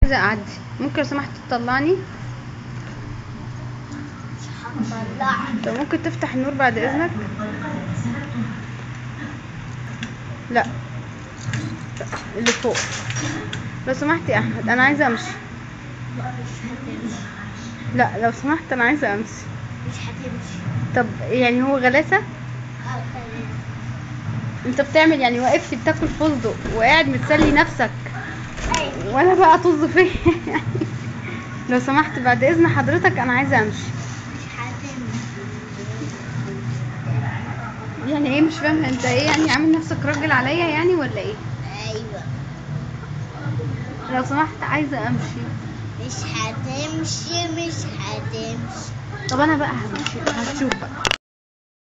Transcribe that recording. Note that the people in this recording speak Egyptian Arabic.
عايزه اعدي ممكن لو سمحت تطلعني هطلعك طب ممكن تفتح النور بعد اذنك لا لا، اللي فوق لو سمحت يا احمد انا عايزه امشي مش هتمشي لا لو سمحت انا عايزه امشي مش هتمشي طب يعني هو غلاسه هتمشي. انت بتعمل يعني واقف لي بتاكل فستق وقاعد متسلي نفسك أيوة. وانا بقى طز فيا لو سمحت بعد اذن حضرتك انا عايزه امشي مش هتمشي يعني ايه مش فاهمه انت ايه يعني عامل نفسك راجل عليا يعني ولا ايه ايوه لو سمحت عايزه امشي مش هتمشي مش هتمشي طب انا بقى همشي هتشوف بقى